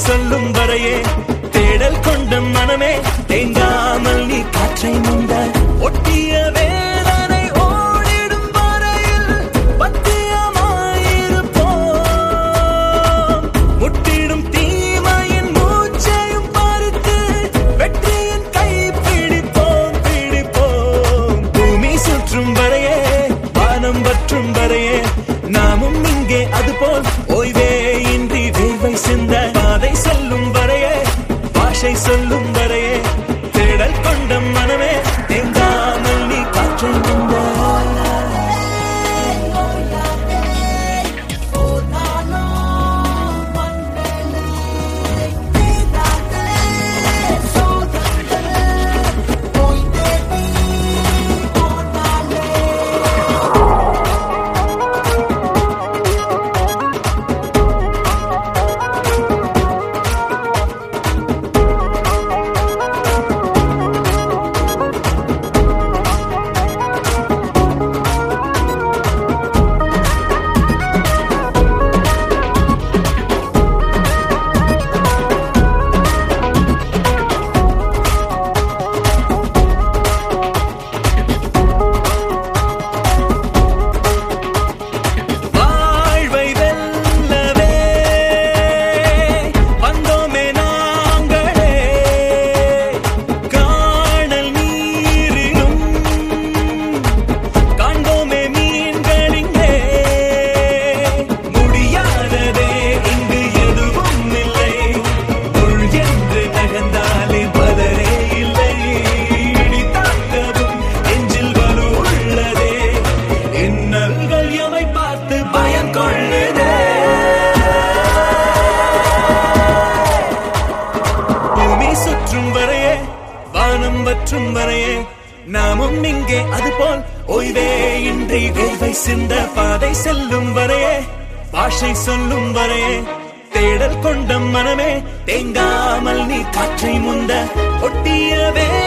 சொல்லும் வரையே தேடல் கொண்ட மனமே தேங்காமல் நீ காற்றை முந்த ஒட்டிய வேதனை ஓடிடும் வரையில் பத்தியமாயிருப்போம் முட்டிடும் தீமையின் மூச்சையும் பறித்து வெற்றியின் கை பிடிப்போம் பிடிப்போம் பூமி சுற்றும் வரையே வானம் வற்றும் வரையே நாமும் இங்கே அதுபோல் ஓய்வே இன்றி வேர்வை சிந்த பாதை செல்லும் வரையே பாஷை சொல்லும் வரையே தேடல் கொண்ட மனமே தேங்காமல் நீ காற்றை முந்த வாழ்வை வெல்லவே வந்தோமே நாங்களே காணல் நீரிலும் காண்போமே மீன்களிங்கே முடியாததே இங்கு எதுவும் இல்லை முள் என்று நகர்ந்தாலே பதரே இல்லை இடி தாங்கவும் நெஞ்சில் வலு உள்ளதே இன்னல்கள் எமை பார்த்து பயம் கொள்ளுதே பூமி சுற்றும் வரையே வானம் வற்றும் வரையே நாமும் இங்கே அதுபோல் ஓய்வே இன்றி வேர்வை சிந்த பாதை செல்லும் வரையே பாஷை சொல்லும் வரையே தேடல் கொண்ட மனமே தேங்காமல் நீ காற்றை முந்த ஒட்டிய